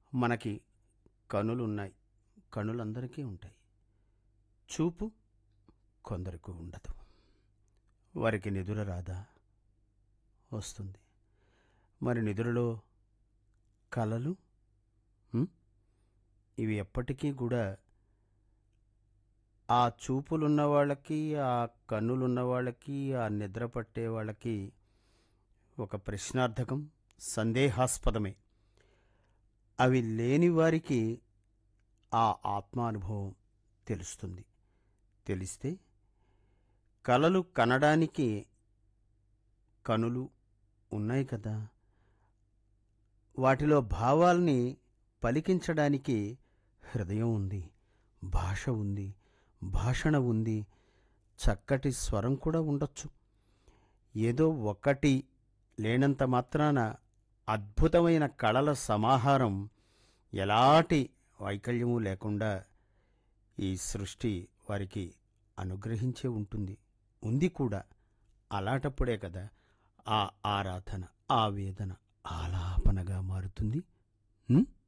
మనకి కనులున్నాయి కనులందరికీ ఉంటాయి చూపు కొందరికి ఉండదు వారికి నిదుర రాదా వస్తుంది మరి నిద్రలో కలలు ఉం? ఇవి ఎప్పటికీ కూడా ఆ చూపులున్న వాళ్ళకి ఆ కన్నులున్న వాళ్ళకి ఆ నిద్ర పట్టే వాళ్ళకి ఒక ప్రశ్నార్థకం సందేహాస్పదమే అవి లేని వారికి ఆ ఆత్మానుభవం తెలుస్తుంది తెలిస్తే కలలు కనడానికి కనులు ఉన్నాయి కదా వాటిలో భావాల్ని పలికించడానికి హృదయం ఉంది భాష ఉంది భాషణ ఉంది చక్కటి స్వరం కూడా ఉండొచ్చు ఏదో ఒక్కటి లేనంత మాత్రాన అద్భుతమైన కళల సమాహారం ఎలాంటి వైకల్యము లేకుండా ఈ సృష్టి వారికి అనుగ్రహించే ఉంటుంది ఉంది కూడా అలాటప్పుడే కదా ఆ ఆరాధన ఆ వేదన ఆలాపనగా మారుతుంది ఉం?